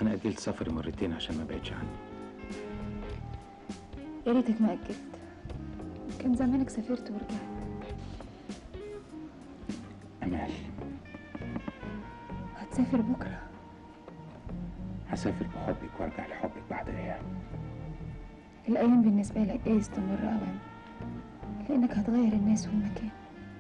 انا اجلت سفري مرتين عشان ما بعدش عني يا ريتك ما أجلت كان زمانك سافرت ورجعت امال هتسافر بكرة هسافر بحبك وارجع لحبك بعد ايام الأيام بالنسبة لك جايز تمر أوام لأنك هتغير الناس والمكان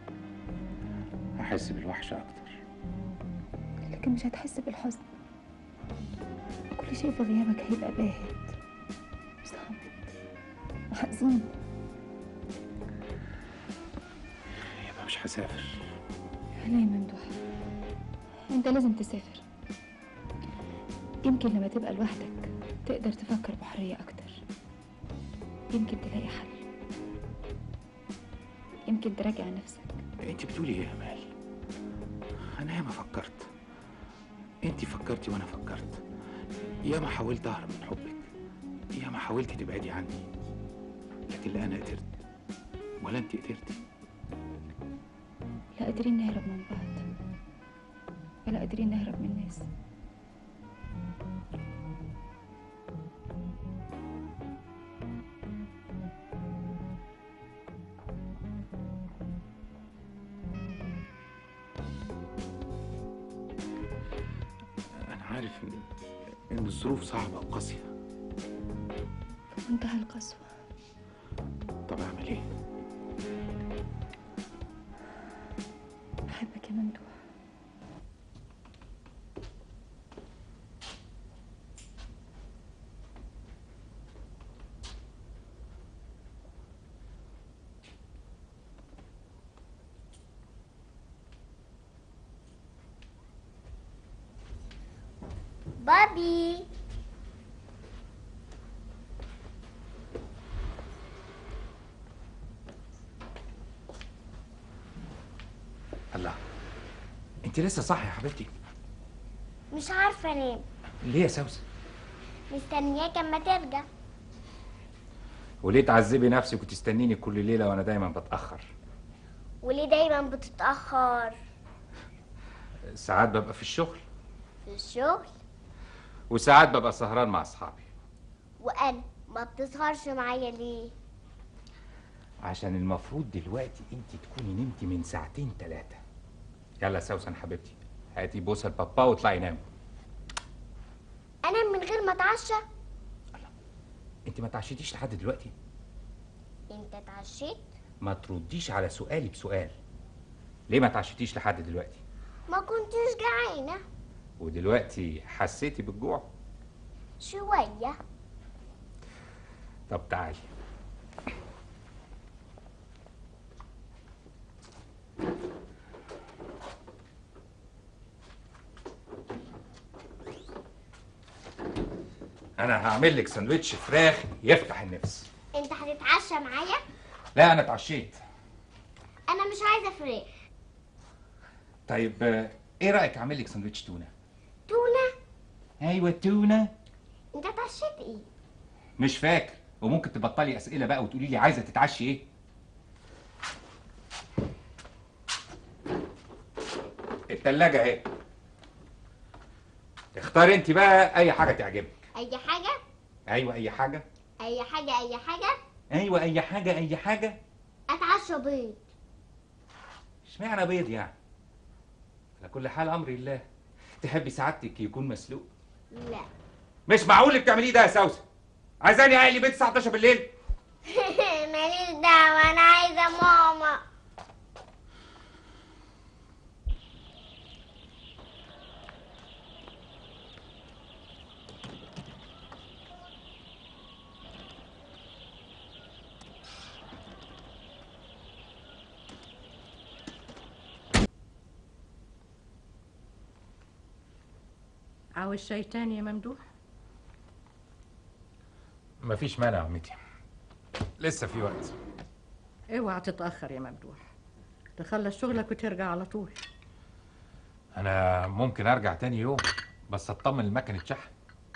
هحس بالوحشه اكتر لكن مش هتحس بالحزن كل شيء في غيابك هيبقى باهت وصامت وحزين يبقى مش هسافر لا يا ممدوح انت لازم تسافر يمكن لما تبقى لوحدك تقدر تفكر بحرية أكتر يمكن تلاقي حل يمكن تراجع نفسك انت بتقولي ايه يا امال انا ياما فكرت انت فكرتي وانا فكرت ياما حاولت اهرب من حبك ياما حاولت تبعدي عني لكن لا انا قدرت ولا انت قدرتي لا قادرين نهرب من بعض ولا قادرين نهرب من الناس انا عارف ان ان الظروف صعبه وقاسيه في منتهى القسوة طب اعمل ايه بحبك يا ممدوح بابي الله انت لسه صح يا حبيبتي مش عارفة انام ليه يا سوسن مستنياك اما ترجع وليه تعذبي نفسك وتستنيني كل ليله وانا دايما بتاخر وليه دايما بتتأخر ساعات ببقى في الشغل في الشغل وساعات ببقى سهران مع اصحابي وانا ما بتسهرش معايا ليه عشان المفروض دلوقتي انت تكوني نمتي من ساعتين ثلاثة يلا يا سوسن حبيبتي هاتي بوسه لبابا واطلعي نامي انا من غير ما اتعشى انت ما تعشيتيش لحد دلوقتي انت اتعشيت ما ترديش على سؤالي بسؤال ليه ما تعشيتيش لحد دلوقتي ما كنتش جعانة ودلوقتي حسيتي بالجوع شوية طب تعالي انا هعمل لك سندوتش فراخ يفتح النفس انت هتتعشى معايا لا انا اتعشيت انا مش عايزة فراخ طيب آه، ايه رايك اعمل لك سندوتش تونه تونة ايوه تونه انت اتعشيت ايه مش فاكر وممكن تبطلي اسئله بقى وتقولي لي عايزه تتعشي ايه التلاجة اهي اختاري انت بقى اي حاجه تعجبك اي حاجة ايوه اي حاجه اي حاجة اي حاجة ايوه اي حاجه اي حاجه اتعشى بيض اشمعنى بيض يعني على كل حال امر الله تحبي سعادتك يكون مسلوق لا مش معقول اللي بتعمليه ده يا سوسن عايزاني اقلي بيت الساعه 11 بالليل ماليش دعوة انا عايزة ماما عاوز شاي تاني يا ممدوح مفيش مانع يا عمتي لسه في وقت اوعى تتأخر يا ممدوح تخلص شغلك وترجع على طول انا ممكن ارجع تاني يوم بس اطمن المكنه شحن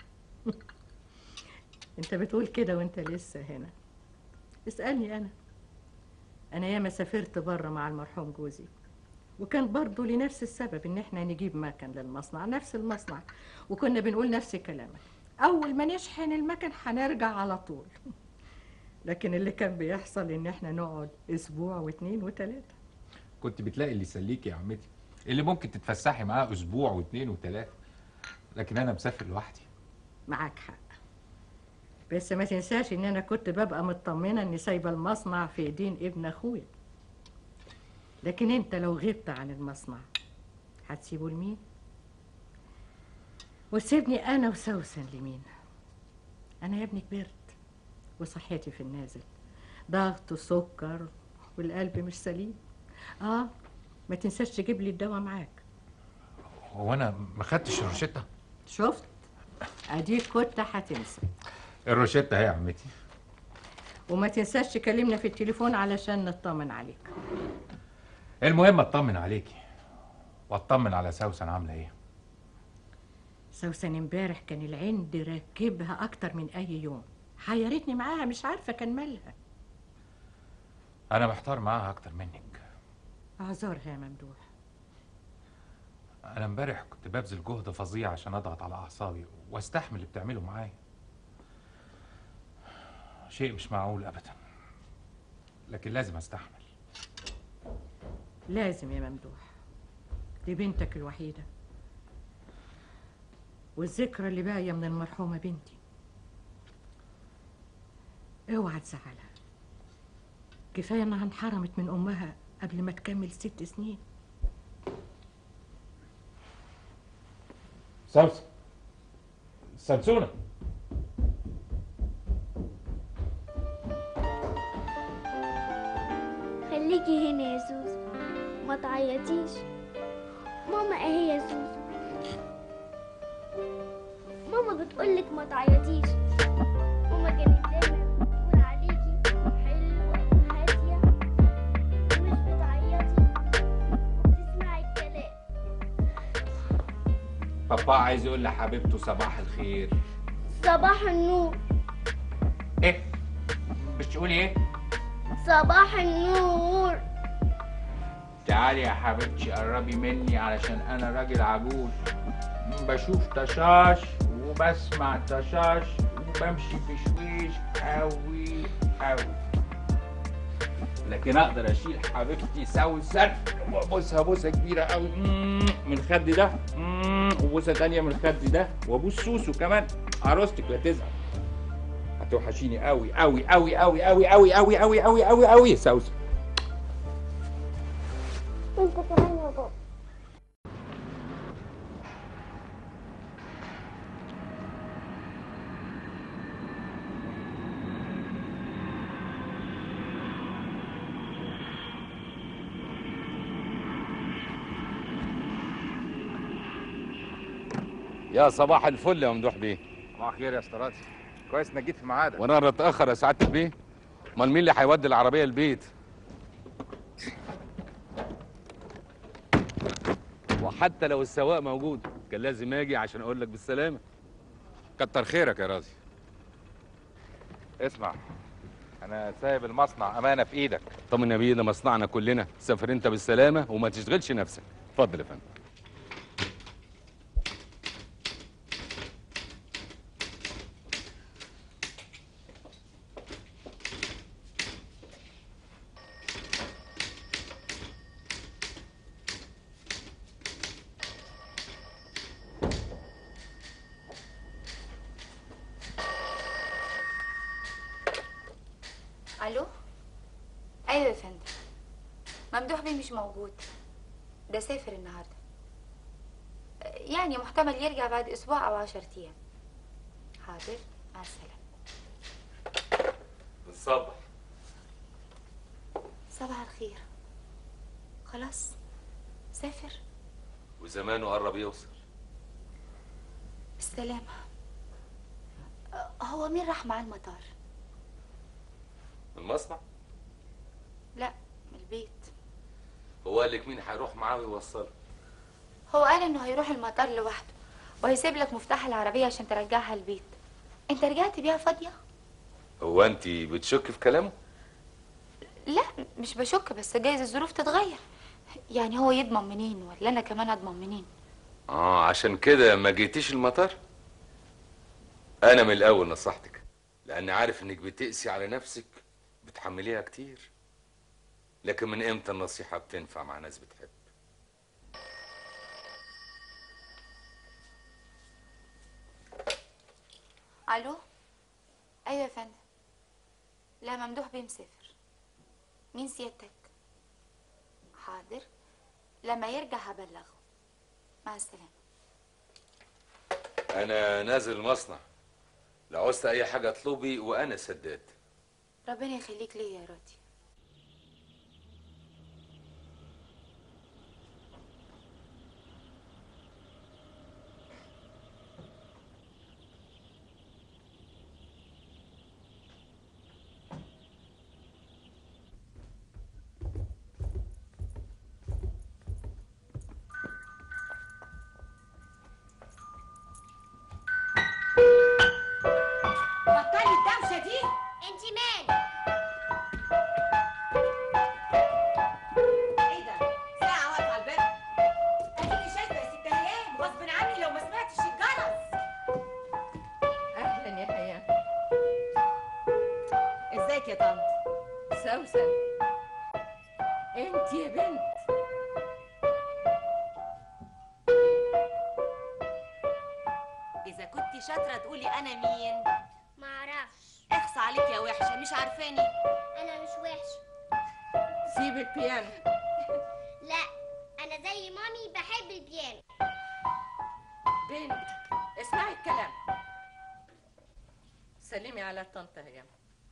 انت بتقول كده وانت لسه هنا اسألني انا انا ياما سافرت بره مع المرحوم جوزي وكان برضه لنفس السبب ان احنا نجيب مكن للمصنع نفس المصنع وكنا بنقول نفس كلامك اول ما نشحن المكن هنرجع على طول لكن اللي كان بيحصل ان احنا نقعد اسبوع واتنين وتلاته كنت بتلاقي اللي يسليك يا عمتي اللي ممكن تتفسحي معاه اسبوع واثنين وثلاثه لكن انا مسافر لوحدي معاك حق بس ما تنساش ان انا كنت ببقى مطمنه اني سايبه المصنع في ايدين ابن اخويا لكن انت لو غبت عن المصنع هتسيبه لمين وتسيبني انا وسوسن لمين انا يا ابني كبرت وصحتي في النازل ضغط وسكر والقلب مش سليم اه ما تنساش تجيب لي الدواء معاك هو انا ما خدتش الروشته شفت اديك كنت هتنسى الروشته اهي يا عمتي وما تنساش تكلمنا في التليفون علشان نطمن عليك المهم اطمن عليكي واطمن على سوسن عامله ايه سوسن امبارح كان العند راكبها اكتر من اي يوم حيرتني معاها مش عارفه كان مالها انا محتار معاها اكتر منك اعذرها يا ممدوح انا امبارح كنت ببذل جهد فظيع عشان اضغط على اعصابي واستحمل اللي بتعمله معايا شيء مش معقول ابدا لكن لازم استحمل لازم يا ممدوح دي بنتك الوحيده والذكرى اللي باقيه من المرحومه بنتي اوعى تزعلها كفايه انها انحرمت من امها قبل ما تكمل ست سنين سوسن سمسونة خليكي هنا يا سوسو ما تعيطيش ماما اهي يا سوسو ماما بتقولك ما تعيطيش ماما كانت دايما بتقول عليكي حلوة وهادية ومش بتعيطي وبتسمعي الكلام بابا عايز يقول لحبيبته صباح الخير صباح النور ايه مش تقولي ايه صباح النور تعالي يا حبيبتي قربي مني علشان انا راجل عجوز بشوف تشاش وبسمع تشاش وبمشي بشويش قوي قوي لكن اقدر اشيل حبيبتي سوسن وابوسها بوسه كبيره قوي من الخد ده مم، وبوسه تانية من الخد ده وابوس سوسو كمان عروستك لا تزعل هتوحشيني قوي قوي قوي قوي قوي قوي قوي قوي قوي قوي قوي سوسن انت كمان يا بابا يا صباح الفل يا ممدوح بيه صباح الخير يا استاذ كويس انك جيت في ميعادك وانا أنا اتاخر يا سعاده البيه امال مين اللي هيودي العربيه البيت وحتى لو السواق موجود كان لازم اجي عشان اقول لك بالسلامه كتر خيرك يا راضي اسمع انا سايب المصنع امانه في ايدك طمن يا بيه ده مصنعنا كلنا سافر انت بالسلامه وما تشغلش نفسك اتفضل يا فندم الو ايوه يا فندم ممدوح بيه مش موجود ده سافر النهارده يعني محتمل يرجع بعد اسبوع او عشرة ايام حاضر مع السلامه بالصبر صباح الخير خلاص سافر وزمانه قرب يوصل بالسلامه هو مين راح معاه المطار المصنع لا من البيت هو قال لك مين هيروح معاه ويوصله هو قال انه هيروح المطار لوحده وهيسيب لك مفتاح العربيه عشان ترجعها البيت انت رجعت بيها فاضيه هو انت بتشك في كلامه لا مش بشك بس جايز الظروف تتغير يعني هو يضمن منين ولا انا كمان اضمن منين اه عشان كده ما جيتيش المطار انا من الاول نصحتك لاني عارف انك بتقسي على نفسك بتحمليها كتير لكن من امتى النصيحة بتنفع مع ناس بتحب الو ايوه يا فندم لا ممدوح بيه مسافر مين سيادتك حاضر لما يرجع هبلغه مع السلامه انا نازل المصنع لو عوزت اي حاجة اطلبي وانا سداد ربنا يخليك ليا يا راضي بطلي الدوشه دي انت مال ايه ده ساعه واقفه على الباب اديكي شايفه يا ست هيام غصب عني لو ما سمعتش الجرس اهلا يا هيام ازيك يا طنط سوسن انت يا بنت اذا كنت شاطره تقولي انا مين معرفش اخص عليك يا وحشه مش عارفاني انا مش وحشه سيب البيانو لا انا زي مامي بحب البيانو بنت اسمعي الكلام سلمي على طنط هيام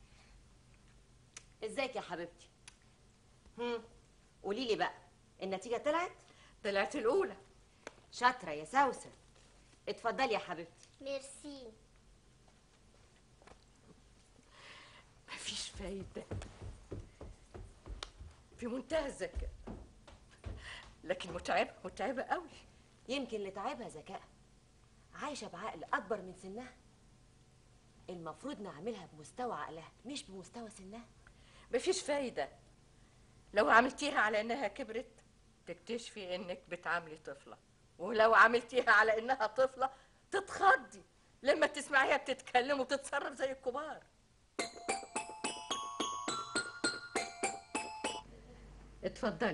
ازيك يا حبيبتي هم قولي لي بقى النتيجه طلعت طلعت الاولى شاطره يا سوسن اتفضلي يا حبيبتي ميرسي مفيش فايدة في منتهى الذكاء لكن متعبة متعبة قوي يمكن اللي تعبها ذكاء عايشه بعقل اكبر من سنها المفروض نعملها بمستوى عقلها مش بمستوى سنها مفيش فايدة لو عملتيها على انها كبرت تكتشفي انك بتعاملي طفلة ولو عملتيها على انها طفلة تتخضي لما تسمعيها بتتكلم وتتصرف زي الكبار اتفضلي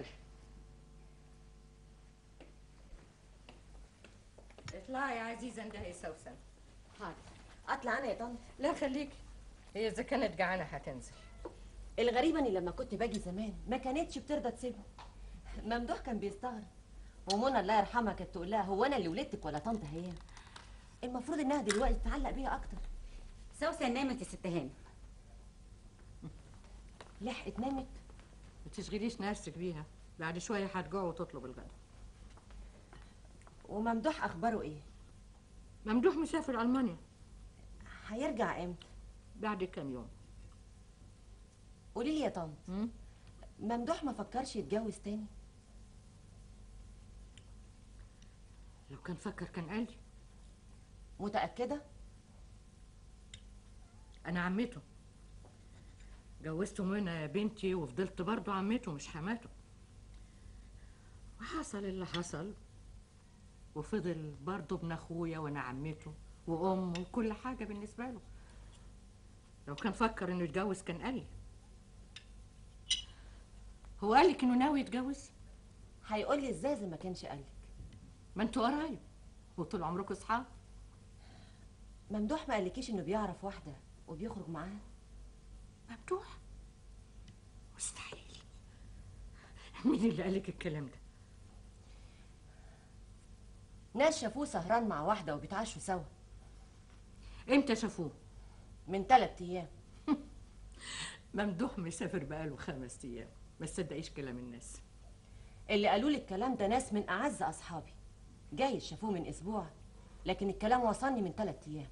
اطلعي يا عزيزة انده سوسن حاضر اطلع انا يا طنط لا خليكي هي اذا كانت جعانة هتنزل الغريبه اني لما كنت باجي زمان ما كانتش بترضى تسيبها ممدوح كان بيستغرب ومنى الله يرحمها كانت تقول لها هو انا اللي ولدتك ولا طنط هيام المفروض انها دلوقتي تتعلق بيها اكتر سوسن نامت يا ست هانم لحقت نامت ما تشغليش نفسك بيها بعد شوية هتجوع وتطلب الغدا وممدوح اخباره ايه ممدوح مسافر ألمانيا هيرجع امتى بعد كام يوم قولي لي يا طنط مم؟ ممدوح ما فكرش يتجوز تاني لو كان فكر كان قال لي متاكده أنا عمته جوزته منى يا بنتي وفضلت برضه عمته مش حماته وحصل اللي حصل وفضل برضه ابن أخويا وأنا عمته وأمه وكل حاجة بالنسبة له لو كان فكر إنه يتجوز كان قال لي هو قال لك إنه ناوي يتجوز هيقول لي ازاي زي ما كانش قالك ما انتوا قرايب وطول عمركم اصحاب ممدوح ما قالكيش انه بيعرف واحده وبيخرج معاها ممدوح مستحيل مين اللي قالك الكلام ده ناس شافوه سهران مع واحده وبيتعشوا سوا امتى شافوه من ثلاث ايام ممدوح مسافر بقاله خمس ايام ما تصدقيش كلام الناس اللي قالوا لي الكلام ده ناس من اعز اصحابي جايز شافوه من اسبوع لكن الكلام وصلني من ثلاث ايام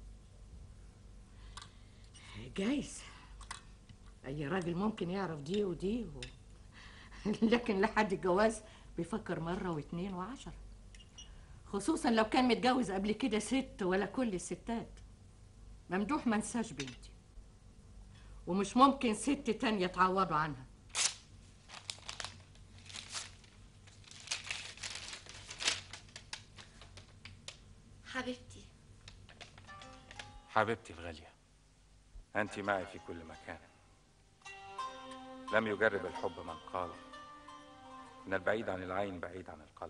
جايز اي راجل ممكن يعرف دي ودي و... لكن لحد الجواز بيفكر مرة واتنين وعشرة خصوصا لو كان متجوز قبل كده ست ولا كل الستات ممدوح ما نساش بنتي ومش ممكن ست تانية تعوضه عنها حبيبتي حبيبتي الغالية أنت معي في كل مكان لم يجرب الحب من قال إن البعيد عن العين بعيد عن القلب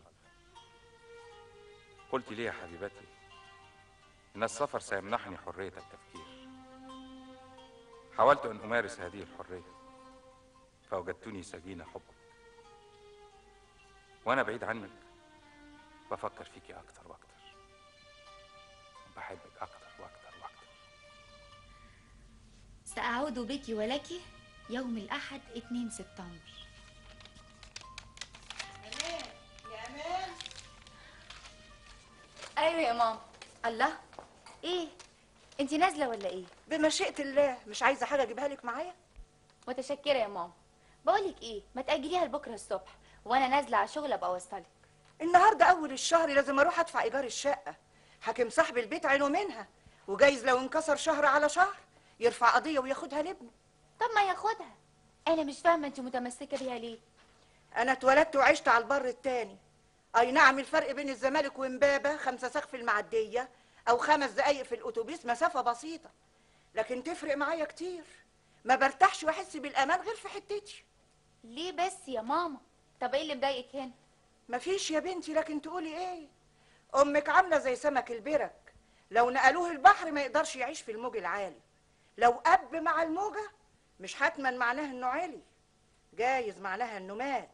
قلت لي يا حبيبتي إن السفر سيمنحني حرية التفكير حاولت أن أمارس هذه الحرية فوجدتني سجين حبك وأنا بعيد عنك بفكر فيكي أكتر وأكتر بحبك أكتر وأكتر وأكتر سأعود بك ولك يوم الأحد 2 سبتمبر يا امان أيوة يا ماما الله إيه أنت نازلة ولا إيه؟ بمشيئة الله مش عايزة حاجة أجيبها لك معايا متشكرة يا ماما بقولك إيه ما تأجليها لبكرة الصبح وأنا نازلة على الشغل أبقى أوصلك النهاردة أول الشهر لازم أروح أدفع إيجار الشقة حاكم صاحب البيت عينه منها وجايز لو انكسر شهر على شهر يرفع قضية وياخدها لابنه طب ما ياخدها أنا مش فاهمة أنت متمسكة بيها ليه أنا اتولدت وعشت على البر التاني أي نعم الفرق بين الزمالك وإمبابة خمسة ساق في المعدية أو خمس دقايق في الأتوبيس مسافة بسيطة لكن تفرق معايا كتير ما برتاحش وأحس بالأمان غير في حتتي ليه بس يا ماما طب إيه اللي مضايقك هنا مفيش يا بنتي لكن تقولي ايه امك عامله زي سمك البرك لو نقلوه البحر ما يقدرش يعيش في الموج العالي لو اب مع الموجه مش حتما معناها انه عالي جايز معناها انه مات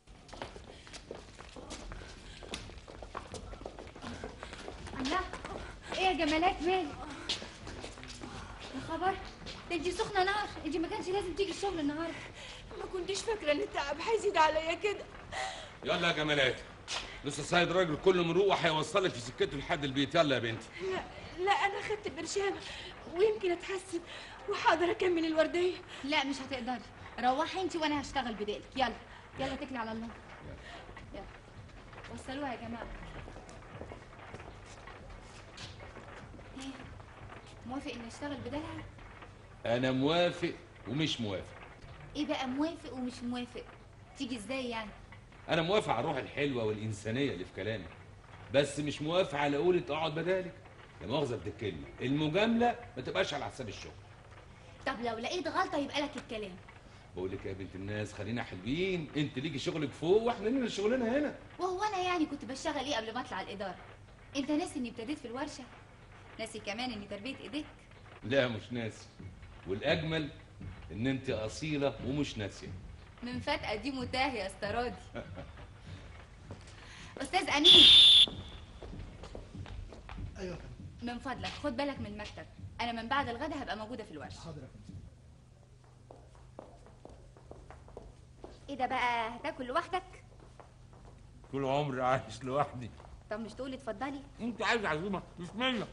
الله ايه يا جمالات مالك يا خبر ده انت سخنه نار انت ما كانش لازم تيجي الشغل النهارده ما كنتش فاكره ان التعب هيزيد عليا كده يلا يا جمالات لسه صايد راجل كل مروح هيوصلك في سكته لحد البيت يلا يا بنتي لا لا انا خدت برشامه ويمكن اتحسن وحاضر اكمل الورديه لا مش هتقدري روحي انت وانا هشتغل بدالك يلا يلا تكلي على الله يلا وصلوها يا جماعه ايه موافق اني اشتغل بدالها انا موافق ومش موافق ايه بقى موافق ومش موافق تيجي ازاي يعني انا موافق على الروح الحلوه والانسانيه اللي في كلامك بس مش موافق على قولة اقعد بدالك لا مؤاخذه بالكلمه المجامله ما تبقاش على حساب الشغل طب لو لقيت غلطه يبقى لك الكلام بقول لك يا بنت الناس خلينا حلوين انت ليكي شغلك فوق واحنا لينا شغلنا هنا وهو انا يعني كنت بشتغل ايه قبل ما اطلع الاداره انت ناسي اني ابتديت في الورشه ناسي كمان اني تربيه ايديك لا مش ناسي والاجمل ان انت اصيله ومش ناسيه من فات قديم وتاه يا استرادي استاذ امين ايوه من فضلك خد بالك من المكتب انا من بعد الغدا هبقى موجوده في الورشه حاضر يا فندم ايه ده بقى هتاكل لوحدك طول عمري عايش لوحدي طب مش تقولي اتفضلي انت عايز عزومه بسم الله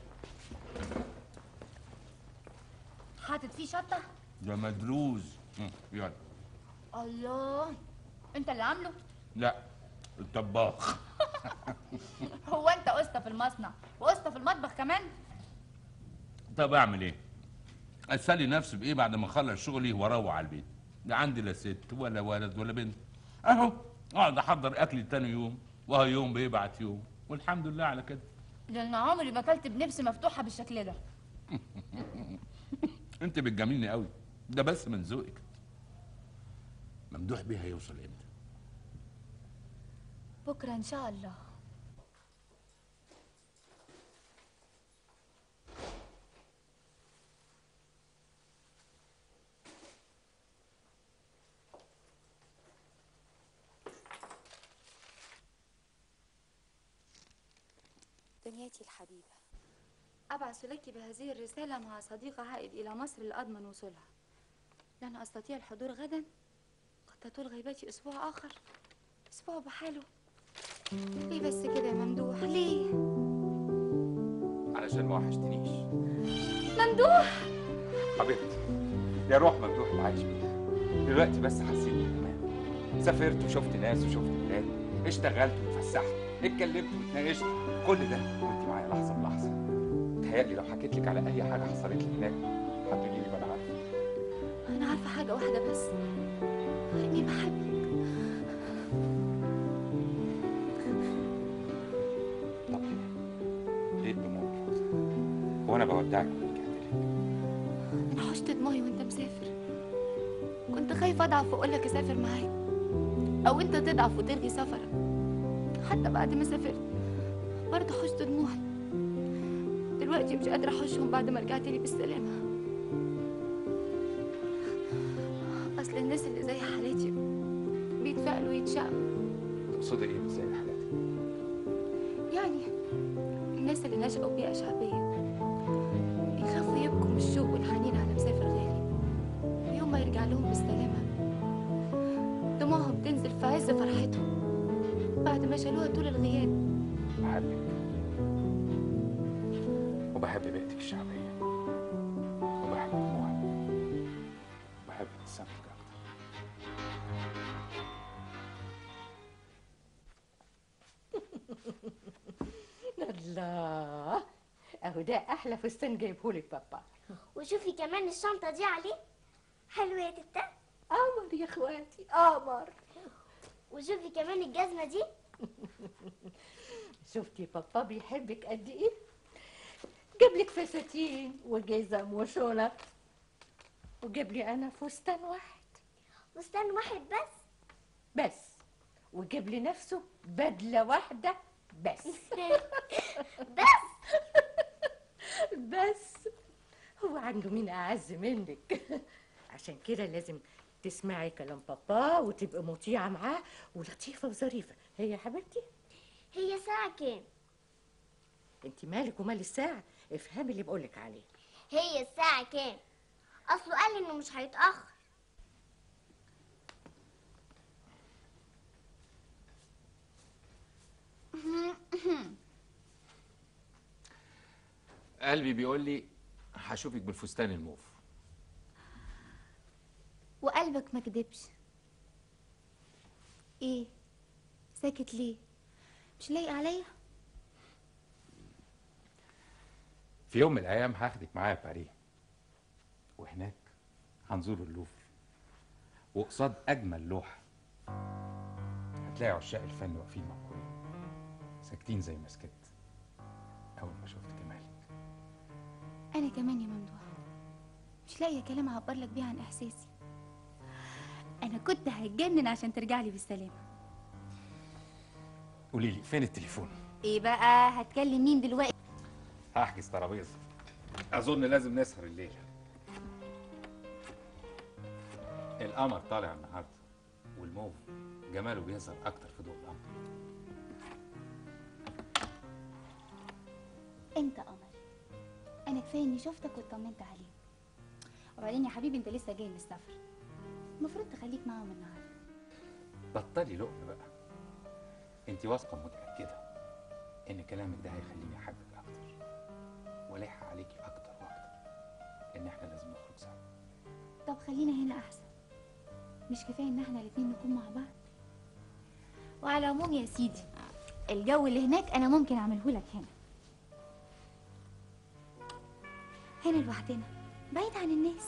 حاطط فيه شطه ده مدروز مم، يلا الله انت اللي عامله لا الطباخ هو انت قسطه في المصنع وقسطه في المطبخ كمان طب اعمل ايه اسالي نفسي بايه بعد ما اخلص شغلي واروح على البيت لا عندي لا ست ولا ولد ولا بنت اهو اقعد احضر اكلي تاني يوم وهو يوم بيبعت يوم والحمد لله على كده ده انا عمري ما اكلت بنفسي مفتوحه بالشكل ده انت بتجاملني قوي ده بس من ذوقك ممدوح بيه هيوصل امتى بكره ان شاء الله دنيتي الحبيبة أبعث لك بهذه الرسالة مع صديق عائد إلى مصر لأضمن وصولها لن أستطيع الحضور غدا قد تطول غيبتي أسبوع آخر أسبوع بحاله ليه بس كده يا ممدوح ليه علشان ما وحشتنيش ممدوح حبيبتي يا روح ممدوح اللي عايش بيها دلوقتي بس حسيت بالامان سافرت وشفت ناس وشفت بلاد اشتغلت واتفسحت اتكلمت واتناقشت كل ده وانت معايا لحظه بلحظه تهيألي لو حكيت لك على اي حاجه حصلت لي هناك هتقولي لي ما انا عارفه أنا عارفة حاجة واحدة بس إني بحبك طب ليه؟ ليه الدموع وانا بودعك ورجعت انا حشت دموعي وانت مسافر كنت خايفه اضعف واقول لك اسافر معاك او انت تضعف وتلغي سفرك حتى بعد ما سافرت برضه حشت دموعي دلوقتي مش قادره احوشهم بعد ما رجعت لي بالسلامه اصل الناس اللي زي حالاتي بيتفائلوا ويتشائموا تقصدي ايه ازاي حالاتي يعني الناس اللي نشأوا بيئة شعبية يخافوا يبكوا من الشوق والحنين على مسافر غالي ويوم ما يرجع لهم بالسلامة دموعهم تنزل في عز فرحتهم بعد ما شالوها طول الغياب بحبك وبحب بيئتك الشعبية وبحب دموعك وبحب ابتسامتك أكتر الله اهو ده احلى فستان جايبهولك بابا وشوفي كمان الشنطة دي عليه حلوة يا تتا قمر يا اخواتي قمر وشوفي كمان الجزمة دي شفتي بابا بيحبك قد ايه جاب لك فساتين وجزم وشنط وجاب لي انا فستان واحد فستان واحد بس بس وجاب لي نفسه بدله واحده بس بس بس هو عنده مين اعز منك عشان كده لازم تسمعي كلام بابا وتبقي مطيعه معاه ولطيفه وظريفه هي يا حبيبتي هي ساعة كام انت مالك ومال الساعه افهمي اللي بقولك عليه هي الساعة كام اصله قال لي انه مش هيتأخر قلبي بيقول لي هشوفك بالفستان الموف وقلبك ما كدبش ايه ساكت ليه مش لايق عليا في يوم من الايام هاخدك معايا باريس وهناك هنزور اللوفر وقصاد اجمل لوحه هتلاقي عشاق الفن واقفين مبهورين ساكتين زي ما سكت اول ما شفت جمالك انا كمان يا ممدوح مش لاقيه كلام اعبر لك بيه عن احساسي انا كنت هتجنن عشان ترجع لي بالسلامه قولي لي فين التليفون ايه بقى هتكلم مين دلوقتي هحجز ترابيزه اظن لازم نسهر الليله القمر طالع النهارده والموف جماله بيظهر اكتر في ضوء القمر انت قمر انا كفايه اني شفتك واطمنت عليك وبعدين يا حبيبي انت لسه جاي من السفر المفروض تخليك معاهم النهارده بطلي لقم بقى انت واثقه متاكده ان كلامك ده هيخليني احبك اكتر والح عليكي اكتر واكتر ان احنا لازم نخرج سوا طب خلينا هنا احسن مش كفايه ان احنا الاتنين نكون مع بعض وعلى العموم يا سيدي الجو اللي هناك انا ممكن اعمله لك هنا هنا لوحدنا بعيد عن الناس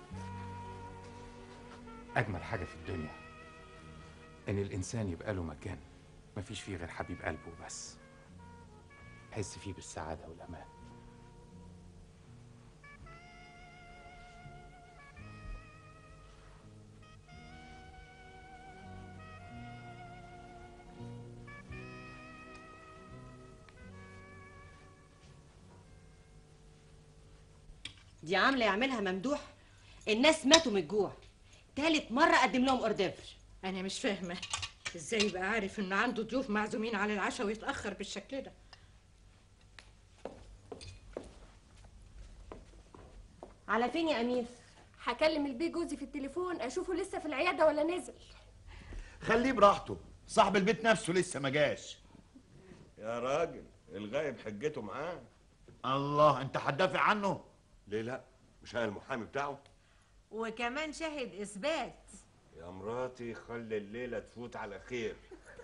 اجمل حاجه في الدنيا ان الانسان يبقى له مكان مفيش فيه غير حبيب قلبه وبس يحس فيه بالسعاده والامان دي عامله يعملها ممدوح الناس ماتوا من الجوع تالت مره اقدم لهم اورديفر انا مش فاهمه ازاي يبقى عارف ان عنده ضيوف معزومين على العشاء ويتاخر بالشكل ده على فين يا امير هكلم البيه جوزي في التليفون اشوفه لسه في العياده ولا نزل خليه براحته صاحب البيت نفسه لسه ما جاش يا راجل الغايب حجته معاه الله انت هتدافع عنه ليه لا مش انا المحامي بتاعه وكمان شاهد اثبات يا مراتي خلي الليله تفوت على خير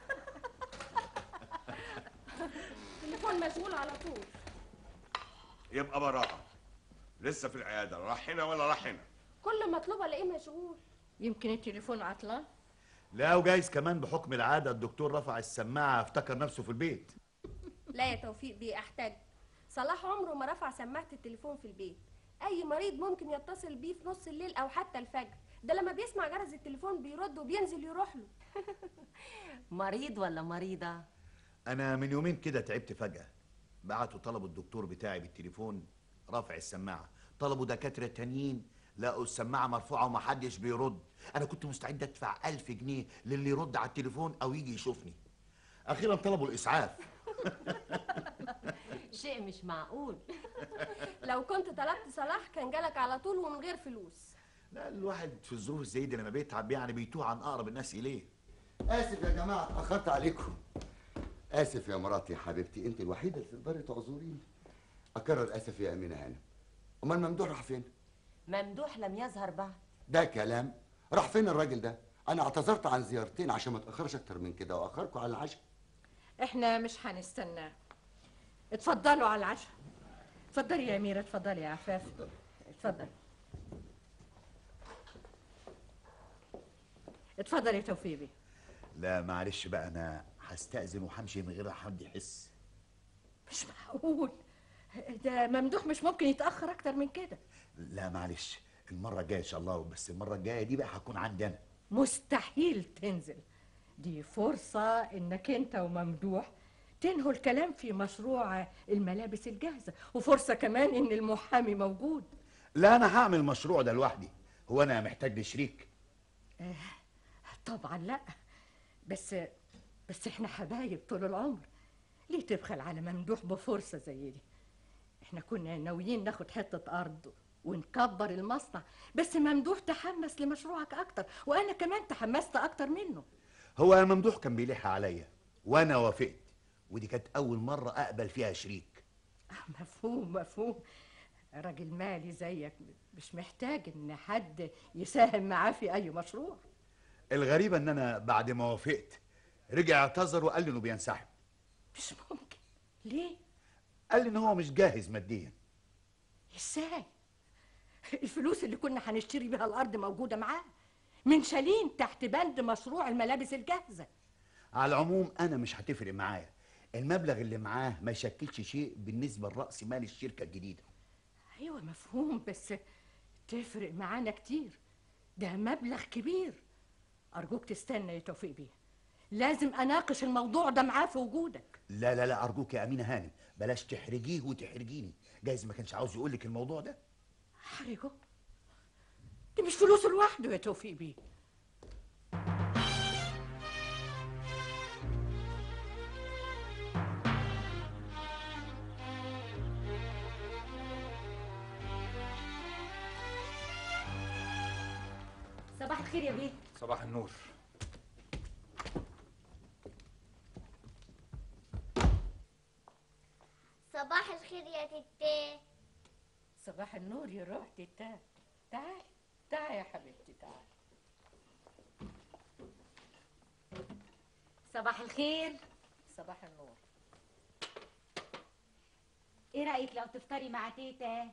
التليفون مشغول على طول يبقى براءه لسه في العياده راح هنا ولا راح هنا كل ما اطلبه الاقيه مشغول يمكن التليفون عطلان لا وجايز كمان بحكم العاده الدكتور رفع السماعه افتكر نفسه في البيت لا يا توفيق بيه احتاج صلاح عمره ما رفع سماعة التليفون في البيت أي مريض ممكن يتصل بيه في نص الليل أو حتى الفجر ده لما بيسمع جرس التليفون بيرد وبينزل يروح له مريض ولا مريضة انا من يومين كده تعبت فجأة بعتوا طلبوا الدكتور بتاعي بالتليفون رافع السماعة طلبوا دكاترة تانيين لقوا السماعة مرفوعة ومحدش بيرد أنا كنت مستعد أدفع ألف جنيه للي يرد على التليفون أو يجي يشوفني أخيرا طلبوا الإسعاف شيء مش معقول لو كنت طلبت صلاح كان جالك على طول ومن غير فلوس لا الواحد في الظروف زي دي لما بيتعب يعني بيتوه عن أقرب الناس إليه اسف يا جماعه اتاخرت عليكم اسف يا مراتي يا حبيبتي انت الوحيده اللي تقدري تعذريني اكرر اسف يا امينه هانم امال ممدوح راح فين ممدوح لم يظهر بعد ده كلام راح فين الراجل ده انا اعتذرت عن زيارتين عشان ما اتاخرش اكتر من كده واخركم على العشاء احنا مش هنستناه اتفضلوا على العشاء اتفضلي يا أميرة اتفضلي يا عفاف اتفضل اتفضل يا توفيق بيه لا معلش بقى أنا هستأذن وهمشي من غير ما حد يحس مش معقول ده ممدوح مش ممكن يتأخر أكتر من كده لا معلش المرة الجاية إن شاء الله بس المرة الجاية دي بقى هكون عندي أنا مستحيل تنزل دي فرصة إنك أنت وممدوح تنهوا الكلام في مشروع الملابس الجاهزة وفرصة كمان إن المحامي موجود لا أنا هعمل المشروع ده لوحدي هو أنا محتاج لشريك آه طبعا لا بس بس احنا حبايب طول العمر ليه تبخل على ممدوح بفرصة زي دي احنا كنا ناويين ناخد حتة أرض ونكبر المصنع بس ممدوح تحمس لمشروعك أكتر وأنا كمان تحمست أكتر منه هو ممدوح كان بيلح عليا وأنا وافقت ودي كانت أول مرة أقبل فيها شريك آه، مفهوم مفهوم راجل مالي زيك مش محتاج إن حد يساهم معاه في أي مشروع الغريبة إن أنا بعد ما وافقت رجع اعتذر وقال لي إنه بينسحب مش ممكن ليه؟ قال لي إن هو مش جاهز ماديا ازاي الفلوس اللي كنا هنشتري بيها الارض موجوده معاه من شالين تحت بند مشروع الملابس الجاهزه على العموم أنا مش هتفرق معايا المبلغ اللي معاه ما يشكلش شيء بالنسبة لرأس مال الشركة الجديدة ايوه مفهوم بس تفرق معانا كتير ده مبلغ كبير ارجوك تستنى يا توفيق بيه لازم اناقش الموضوع ده معاه في وجودك لا لا لا أرجوك يا أمينة هانم بلاش تحرجيه وتحرجيني جايز ما كانش عاوز يقول لك الموضوع ده حرجه دي مش فلوسه لوحده يا توفيق بيه صباح الخير يا بيه صباح النور صباح الخير يا تتي صباح النور يا روح تتا تعالي تعالي يا حبيبتي تعالي صباح الخير صباح النور ايه رايك لو تفطري مع تيتا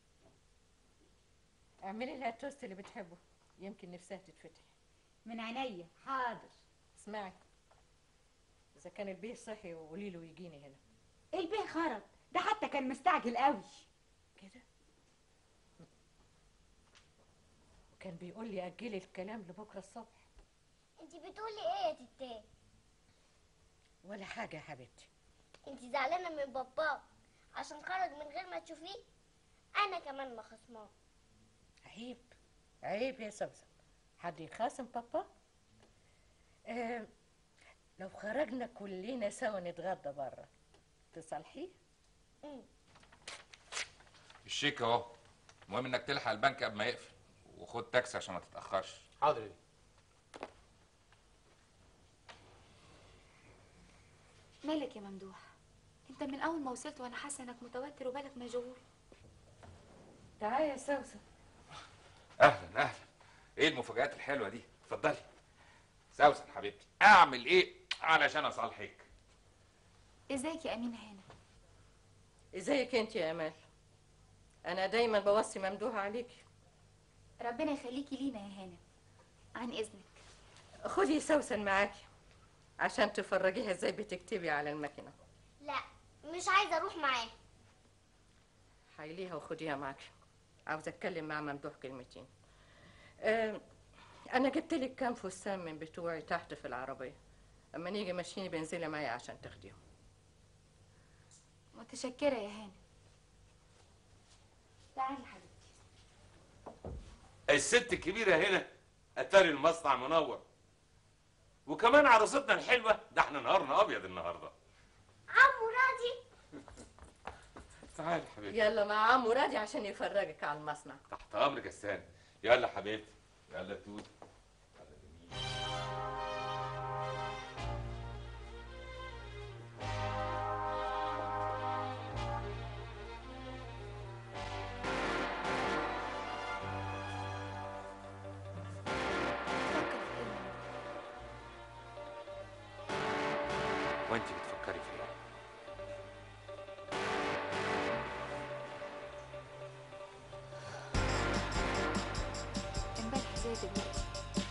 اعملي لها التوست اللي بتحبه يمكن نفسها تتفتح من عينيا حاضر اسمعي اذا كان البيه صحي وقولي له يجيني هنا البيه خرج ده حتى كان مستعجل قوي كده وكان بيقول لي اجلي الكلام لبكره الصبح انت بتقولي ايه يا تتي ولا حاجه يا حبيبتي انت زعلانه من باباك عشان خرج من غير ما تشوفيه انا كمان ما خصماه عيب عيب يا سمسم حد يخاصم بابا آه لو خرجنا كلنا سوا نتغدى بره تصالحيه الشيك اهو المهم انك تلحق البنك قبل ما يقفل وخد تاكسي عشان ما تتاخرش حاضر مالك يا ممدوح انت من اول ما وصلت وانا حاسه انك متوتر وبالك مشغول تعالى يا سوسن اهلا اهلا ايه المفاجآت الحلوه دي اتفضلي سوسن حبيبتي اعمل ايه علشان اصالحك ازيك يا امينه هانم ازيك انت يا امال انا دايما بوصي ممدوح عليكي ربنا يخليكي لينا يا هانم عن اذنك خدي سوسن معاكي عشان تفرجيها ازاي بتكتبي على المكنه لا مش عايزه اروح معاه حيليها وخديها معاكي عاوزة اتكلم مع ممدوح كلمتين آه، انا جبت لك كام فستان من بتوعي تحت في العربية اما نيجي ماشيين بنزلي معايا عشان تاخديهم متشكرة يا هانم تعالي حبيبتي الست الكبيرة هنا أتاري المصنع منور وكمان عروستنا الحلوة ده احنا نهارنا أبيض النهاردة عمو راضي تعالي حبيبتي يلا مع عمو راضي عشان يفرجك على المصنع تحت أمرك يا ستان يلا حبيبتي يلا توت وانت بتفكري في ايه؟ امبارح زي دلوقتي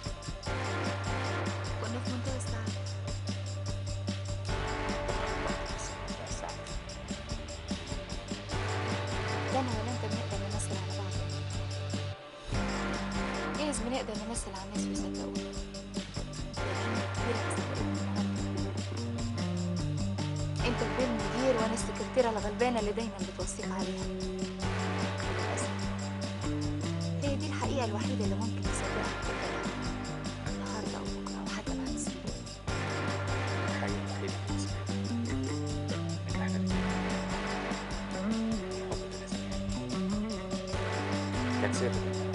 كنا في منتهى السعادة لا انا ولا انت بنقدر نمثل على بعض جايز بنقدر نمثل على الناس ويصدقونا لكن الكبيرة ما صدقتنا النهاردة. انت كبير مدير وانا السكرتيرة الغلبانة اللي دايما بتوصيك عليها للأسف هي دي الحقيقة الوحيدة اللي ممكن تصدقها وتقبلها النهاردة أو بكرة أو حتى بعد سنين الحقيقة الوحيدة اللي تسمعني إن إحنا الاتنين الحب ده لازم يعيش. كان سابق